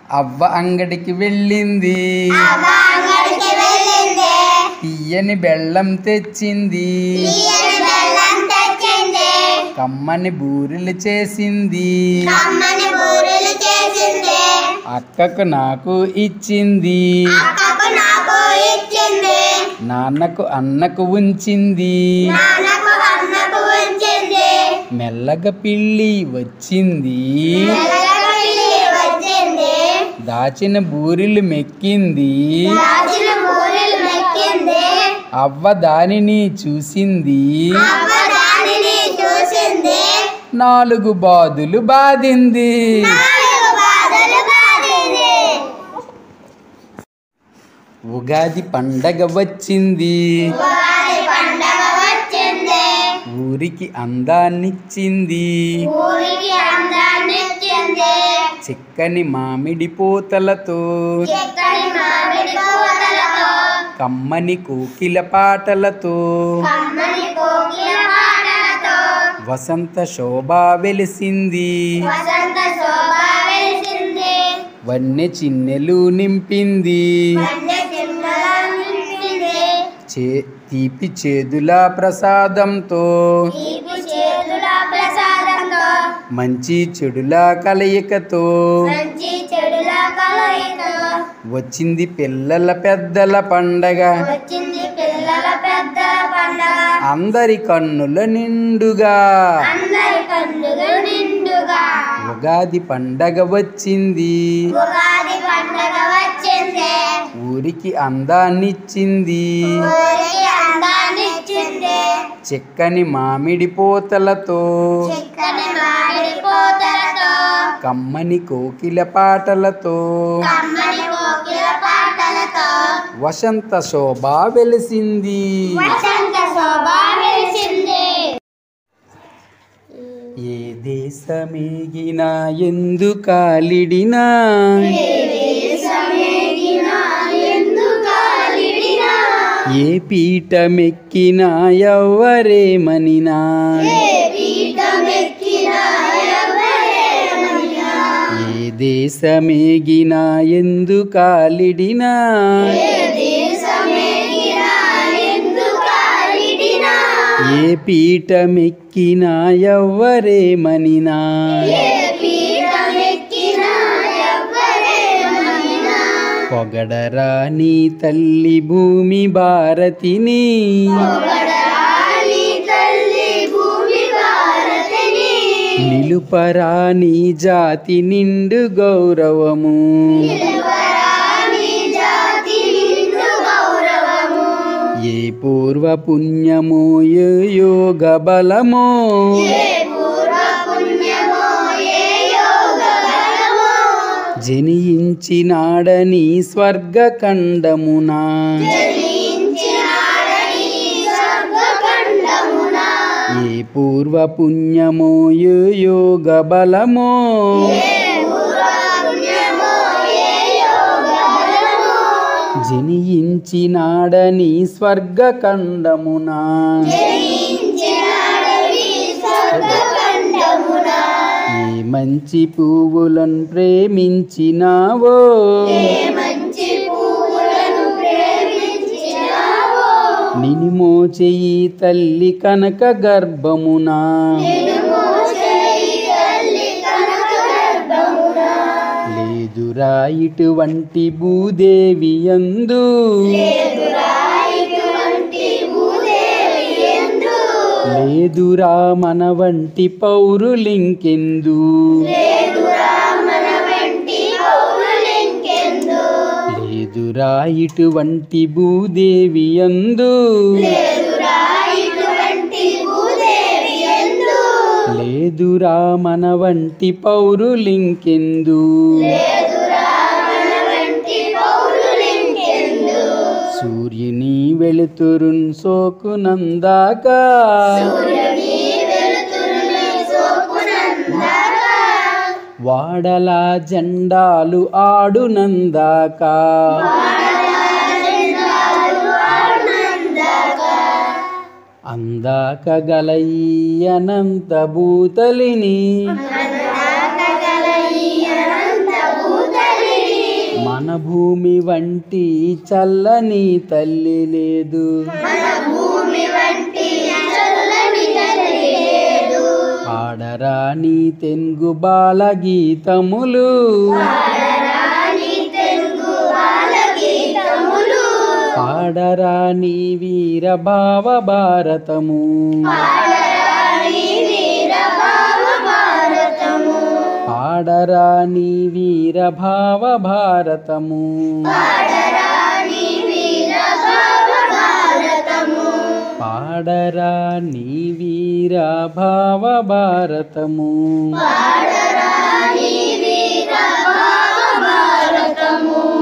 అవ్వ అంగడికి వెళ్ళింది అవ్వ అంగడికి వెళ్ళింది తీయని బెల్లం తెచ్చింది తీయని బెల్లం తెచ్చింది కమ్మని బూరెలు చేసింది కమ్మని బూరెలు చేసింది అక్కకు నాకు ఇచ్చింది అక్కకు నాకు ఇచ్చింది నాన్నకు అన్నకు ఉంచింది నాన్నకు అన్నకు ఉంచింది మెల్లగా పిల్లి వచ్చింది నెలలకి వచ్చింది దాచిన బూరెలు మెక్కింది రాజుల బూరెలు మెక్కింది అవ్వ దానిని చూసింది అవ్వ దానిని చూసింది నాలుగు బాదులు బాధింది నాలుగు బాధలు బాధింది ఉగాది పండగ వచ్చింది ఉగాది పండగ వచ్చింది ఊరికి అందాన్నిచ్చింది ఊరికి అందాన్నిచ్చింది చిక్కని మామిడి పూతలతో చెక్కని మామిడి పూతలతో కమ్మని కోకిల పాటలతో కమ్మని కోకిల పాటలతో వసంత శోభ వెలిసింది వసంత శోభ వెలిసింది వన్నె చిన్నెలు నింపింది వన్య సింహల నింపింది చే తీపి చేదుల ప్రసాదంతో తీపి చేతుల ప్రసాదంతో మంచి చెడుల కలయికతో మంచి చెడుల కలయికతో వచ్చింది పిల్లల పెద్దల పండగ వచ్చింది పిల్లల పెద్ద పండగ అందరి కన్నుల నిండుగా అందరి పండుగ నిండుగా ఉగాది పండగ వచ్చింది ఉగాది పండగ వచ్చింది ఊరికి అందాన్నిచ్చింది ఊరికి అందాన్నిచ్చింది చిక్కని మామిడి పూతలతో చిక్కని మామిడి పూతలతో కమ్మని కోకిల పాటలతో కమ్మని కోకిల పాటలతో వసంత శోభ వెలిసింది వసంత శోభ వెలిసింది ఏ దేశమేగినా ఎందు కాలిడినా ఏ పీఠమెక్కినా ఎవ్వరేమనినా ఏ దేశమేగినా ఎందు కాలిడినా ఏ పీఠమెక్కినా ఎవ్వరేమనినా పొగడరా నీ తల్లి భూమి భారతిని నిలుపరా నీ జాతి నిండు గౌరవము ఏ పూర్వ పుణ్యమో ఏ యోగ బలమో జనించినాడని స్వర్గఖండమునా ఏ పూర్వ పుణ్యమో ఏ యోగ బలమో జనించినాడని స్వర్గఖండమునా ఏ మంచి పువ్వులను ప్రేమించినావో నినిమో చెయ్యి తల్లి కనక గర్భమునా లేదురా ఇటువంటి భూదేవి యందు లేదురా మన వంటి పౌరులింకెందు లేదురా ఇటువంటి భూదేవి యందు లేదురా మన వంటి పౌరులింకెందు సూర్యుని వెలుతురున్ సోకునందాక వాడలా జెండాలు ఆడునందాక అందాక గలయి అనంత భూతలిని భూమి వంటి చల్లని తల్లి లేదు భూమి వంటి చల్లని తల్లి లేదు పాడరా నీ తెంగు బాల గీతములు రాణి తెలుగు బాల గీతములు పాడరా నీ వీర భావ భారతము పాడరాని వీర భావ భారతము పాడరా నీ వీర భావ భారతము పాడరాని వీర భావ భారతము పాడరా నీ వీర భావ భారతము పాడరాని వీర భావ భారతము